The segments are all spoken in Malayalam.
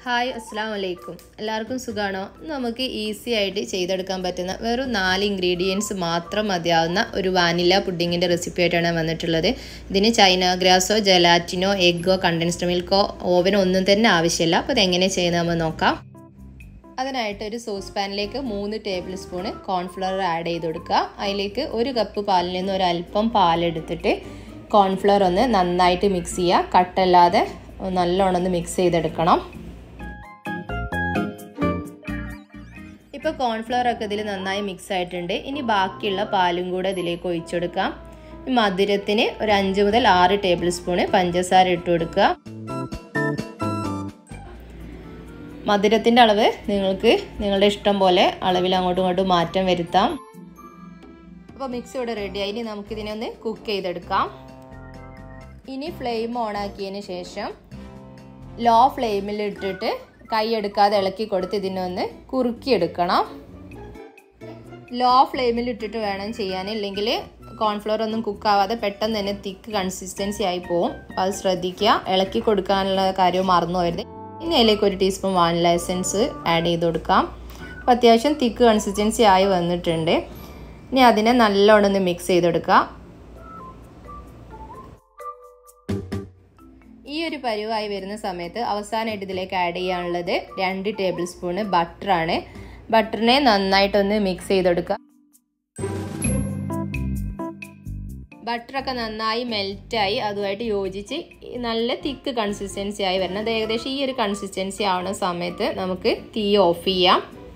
ഹായ് അസ്സാം വലൈക്കും എല്ലാവർക്കും സുഖമാണോ നമുക്ക് ഈസി ആയിട്ട് ചെയ്തെടുക്കാൻ പറ്റുന്ന വെറും നാല് ഇൻഗ്രീഡിയൻസ് മാത്രം മതിയാവുന്ന ഒരു വാനില പുഡിങ്ങിൻ്റെ റെസിപ്പി ആയിട്ടാണ് ഞാൻ വന്നിട്ടുള്ളത് ഇതിന് ചൈന ഗ്രാസോ ജലാറ്റിനോ എഗ്ഗോ കണ്ടൻസ്ഡ് മിൽക്കോ ഓവനോ ഒന്നും തന്നെ ആവശ്യമില്ല അപ്പോൾ അതെങ്ങനെ ചെയ്യുന്നത് നമ്മൾ നോക്കാം അതിനായിട്ട് ഒരു സോസ് പാനിലേക്ക് മൂന്ന് ടേബിൾ സ്പൂണ് കോൺഫ്ലവർ ആഡ് ചെയ്ത് കൊടുക്കുക അതിലേക്ക് ഒരു കപ്പ് പാലിൽ നിന്ന് ഒരു അല്പം പാലെടുത്തിട്ട് കോൺഫ്ലവർ ഒന്ന് നന്നായിട്ട് മിക്സ് ചെയ്യുക കട്ടല്ലാതെ നല്ലോണം ഒന്ന് മിക്സ് ചെയ്തെടുക്കണം ഇപ്പോൾ കോൺഫ്ലവർ ഒക്കെ ഇതിൽ നന്നായി മിക്സ് ആയിട്ടുണ്ട് ഇനി ബാക്കിയുള്ള പാലും കൂടെ ഇതിലേക്ക് ഒഴിച്ചെടുക്കാം മധുരത്തിന് ഒരു അഞ്ച് മുതൽ ആറ് ടേബിൾ സ്പൂണ് പഞ്ചസാര ഇട്ട് കൊടുക്കുക മധുരത്തിൻ്റെ അളവ് നിങ്ങൾക്ക് നിങ്ങളുടെ ഇഷ്ടം പോലെ അളവിൽ അങ്ങോട്ടും ഇങ്ങോട്ടും മാറ്റം വരുത്താം അപ്പോൾ മിക്സ് ഇവിടെ റെഡിയായി ഇനി നമുക്കിതിനെ ഒന്ന് കുക്ക് ചെയ്തെടുക്കാം ഇനി ഫ്ലെയിം ഓൺ ആക്കിയതിന് ശേഷം ലോ ഫ്ലെയിമിൽ ഇട്ടിട്ട് കൈ എടുക്കാതെ ഇളക്കി കൊടുത്ത് ഇതിനൊന്ന് കുറുക്കിയെടുക്കണം ലോ ഫ്ലെയിമിൽ ഇട്ടിട്ട് വേണം ചെയ്യാൻ ഇല്ലെങ്കിൽ കോൺഫ്ലോർ ഒന്നും കുക്കാവാതെ പെട്ടെന്ന് തന്നെ തിക്ക് കൺസിസ്റ്റൻസി ആയി പോവും അപ്പോൾ അത് ശ്രദ്ധിക്കുക ഇളക്കി കൊടുക്കാനുള്ള കാര്യം മറന്നു പോകരുത് ഇനി അതിലേക്ക് ഒരു ടീസ്പൂൺ വാനില എസൻസ് ആഡ് ചെയ്ത് കൊടുക്കാം അപ്പോൾ അത്യാവശ്യം തിക്ക് കൺസിസ്റ്റൻസി ആയി വന്നിട്ടുണ്ട് ഇനി അതിനെ നല്ലോണം ഒന്ന് മിക്സ് ചെയ്തെടുക്കുക ഈ ഒരു പരുവായി വരുന്ന സമയത്ത് അവസാനമായിട്ട് ഇതിലേക്ക് ആഡ് ചെയ്യാനുള്ളത് രണ്ട് ടേബിൾ സ്പൂണ് ബട്ടറാണ് ബട്ടറിനെ നന്നായിട്ടൊന്ന് മിക്സ് ചെയ്തെടുക്കുക ബട്ടറൊക്കെ നന്നായി മെൽറ്റായി അതുമായിട്ട് യോജിച്ച് നല്ല തിക്ക് കൺസിസ്റ്റൻസി ആയി വരണം അത് ഏകദേശം ഈ ഒരു കൺസിസ്റ്റൻസി ആവുന്ന സമയത്ത് നമുക്ക് തീ ഓഫ് ചെയ്യാം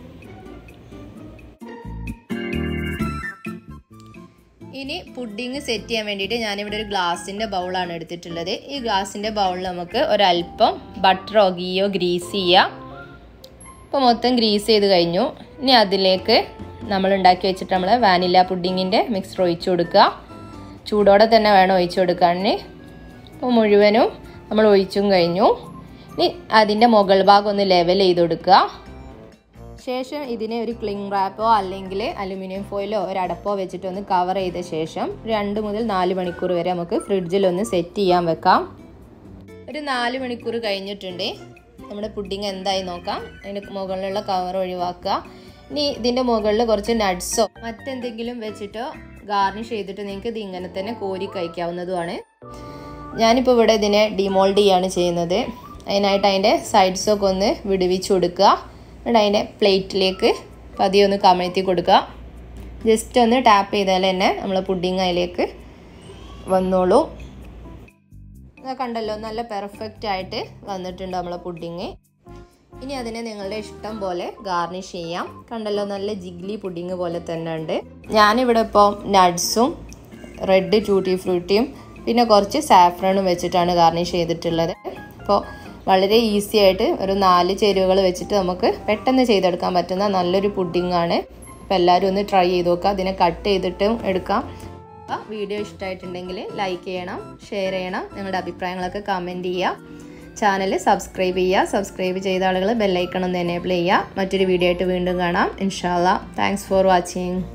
ഇനി പുഡിങ് സെറ്റ് ചെയ്യാൻ വേണ്ടിയിട്ട് ഞാനിവിടെ ഒരു ഗ്ലാസിൻ്റെ ബൗളാണ് എടുത്തിട്ടുള്ളത് ഈ ഗ്ലാസിൻ്റെ ബൗളിൽ നമുക്ക് ഒരല്പം ബട്ടറോ ഗീയോ ഗ്രീസ് ചെയ്യാം ഇപ്പോൾ മൊത്തം ഗ്രീസ് ചെയ്ത് കഴിഞ്ഞു ഇനി അതിലേക്ക് നമ്മൾ ഉണ്ടാക്കി വെച്ചിട്ട് നമ്മൾ വാനില പുഡിങ്ങിൻ്റെ മിക്സർ ഒഴിച്ചു കൊടുക്കുക ചൂടോടെ തന്നെ വേണം ഒഴിച്ചു കൊടുക്കാൻ അപ്പോൾ മുഴുവനും നമ്മൾ ഒഴിച്ചും കഴിഞ്ഞു ഇനി അതിൻ്റെ മുകൾ ഭാഗം ഒന്ന് ലെവൽ ചെയ്ത് കൊടുക്കുക ശേഷം ഇതിനെ ഒരു ക്ലിങ് റാപ്പോ അല്ലെങ്കിൽ അലുമിനിയം ഫോയിലോ ഒരു അടപ്പോ വെച്ചിട്ട് ഒന്ന് കവർ ചെയ്ത ശേഷം രണ്ട് മുതൽ നാല് മണിക്കൂർ വരെ നമുക്ക് ഫ്രിഡ്ജിൽ ഒന്ന് സെറ്റ് ചെയ്യാൻ വെക്കാം ഒരു നാല് മണിക്കൂർ കഴിഞ്ഞിട്ടുണ്ട് നമ്മുടെ പുഡിങ് എന്തായി നോക്കാം അതിൻ്റെ മുകളിലുള്ള കവർ ഒഴിവാക്കുക ഇനി ഇതിൻ്റെ മുകളിൽ കുറച്ച് നട്ട്സോ മറ്റെന്തെങ്കിലും വെച്ചിട്ടോ ഗാർണിഷ് ചെയ്തിട്ട് നിങ്ങൾക്ക് ഇത് ഇങ്ങനെ തന്നെ കോരി കഴിക്കാവുന്നതുമാണ് ഞാനിപ്പോൾ ഇവിടെ ഇതിനെ ഡിമോൾഡ് ചെയ്യാണ് ചെയ്യുന്നത് അതിനായിട്ട് അതിൻ്റെ സൈഡ്സൊക്കെ ഒന്ന് വിടുവിച്ച് കൊടുക്കുക എന്നിട്ട് അതിൻ്റെ പ്ലേറ്റിലേക്ക് പതിയെ ഒന്ന് കമഴ്ത്തി കൊടുക്കുക ജസ്റ്റ് ഒന്ന് ടാപ്പ് ചെയ്താൽ തന്നെ നമ്മൾ പുഡിങ് അതിലേക്ക് വന്നോളൂ കണ്ടല്ലോ നല്ല പെർഫെക്റ്റ് ആയിട്ട് വന്നിട്ടുണ്ട് നമ്മളെ പുഡിങ് ഇനി അതിനെ നിങ്ങളുടെ ഇഷ്ടം പോലെ ഗാർണിഷ് ചെയ്യാം കണ്ടല്ലോ നല്ല ജിഗ്ലി പുഡിങ് പോലെ തന്നെ ഉണ്ട് ഞാനിവിടെ ഇപ്പോൾ നട്ട്സും റെഡ് ടൂട്ടി ഫ്രൂട്ടിയും പിന്നെ കുറച്ച് സാഫ്രണും വെച്ചിട്ടാണ് ഗാർണിഷ് ചെയ്തിട്ടുള്ളത് അപ്പോൾ വളരെ ഈസി ആയിട്ട് ഒരു നാല് ചേരുവകൾ വെച്ചിട്ട് നമുക്ക് പെട്ടെന്ന് ചെയ്തെടുക്കാൻ പറ്റുന്ന നല്ലൊരു പുഡിംഗ് ആണ് അപ്പോൾ എല്ലാവരും ഒന്ന് ട്രൈ ചെയ്ത് നോക്കുക അതിനെ കട്ട് ചെയ്തിട്ടും എടുക്കാം വീഡിയോ ഇഷ്ടമായിട്ടുണ്ടെങ്കിൽ ലൈക്ക് ചെയ്യണം ഷെയർ ചെയ്യണം നിങ്ങളുടെ അഭിപ്രായങ്ങളൊക്കെ കമൻറ്റ് ചെയ്യുക ചാനൽ സബ്സ്ക്രൈബ് ചെയ്യുക സബ്സ്ക്രൈബ് ചെയ്ത ആളുകൾ ബെല്ലൈക്കണം ഒന്ന് എനേബിൾ ചെയ്യുക മറ്റൊരു വീഡിയോ ആയിട്ട് വീണ്ടും കാണാം ഇൻഷാല്ല താങ്ക്സ് ഫോർ വാച്ചിങ്